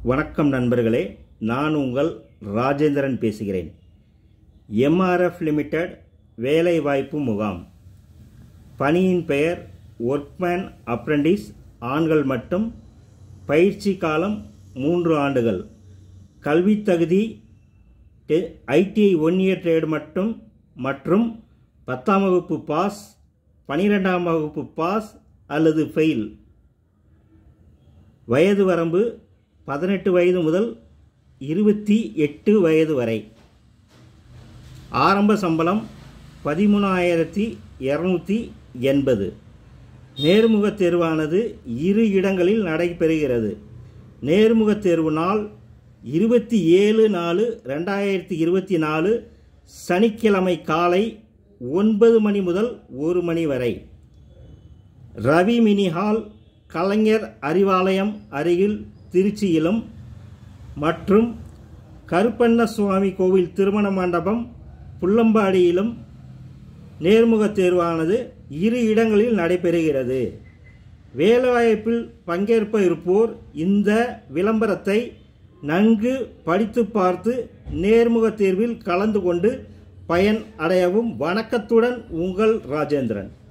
வணக்கம் நண்பர்களே நான் உங்கள் ராஜேந்திரன் பேசுகிறேன் எம்ஆர்எஃப் லிமிடெட் வேலைவாய்ப்பு முகாம் பணியின் பெயர் ஒர்க்மேன் அப்ரண்டிஸ் ஆண்கள் மட்டும் பயிற்சி காலம் மூன்று ஆண்டுகள் கல்வித் தகுதி ஐடிஐ ஒன் இயர் ட்ரேடு மட்டும் மற்றும் பத்தாம் வகுப்பு பாஸ் பனிரெண்டாம் வகுப்பு பாஸ் அல்லது ஃபெயில் வயது வரம்பு பதினெட்டு வயது முதல் இருபத்தி எட்டு வயது வரை ஆரம்ப சம்பளம் பதிமூணாயிரத்தி இரநூத்தி எண்பது நேர்முகத் தேர்வானது இரு இடங்களில் நடைபெறுகிறது நேர்முகத் தேர்வு நாள் இருபத்தி ஏழு நாலு ரெண்டாயிரத்தி இருபத்தி நாலு சனிக்கிழமை காலை ஒன்பது மணி முதல் ஒரு மணி வரை ரவி மினி ஹால் கலைஞர் அறிவாலயம் அருகில் திருச்சியிலும் மற்றும் கருப்பண்ண சுவாமி கோவில் திருமண மண்டபம் புள்ளம்பாடியிலும் நேர்முகத் தேர்வானது இரு இடங்களில் நடைபெறுகிறது வேலைவாய்ப்பில் பங்கேற்ப இருப்போர் இந்த விளம்பரத்தை நன்கு படித்து பார்த்து நேர்முகத் தேர்வில் கலந்து கொண்டு பயன் அடையவும் வணக்கத்துடன் உங்கள் ராஜேந்திரன்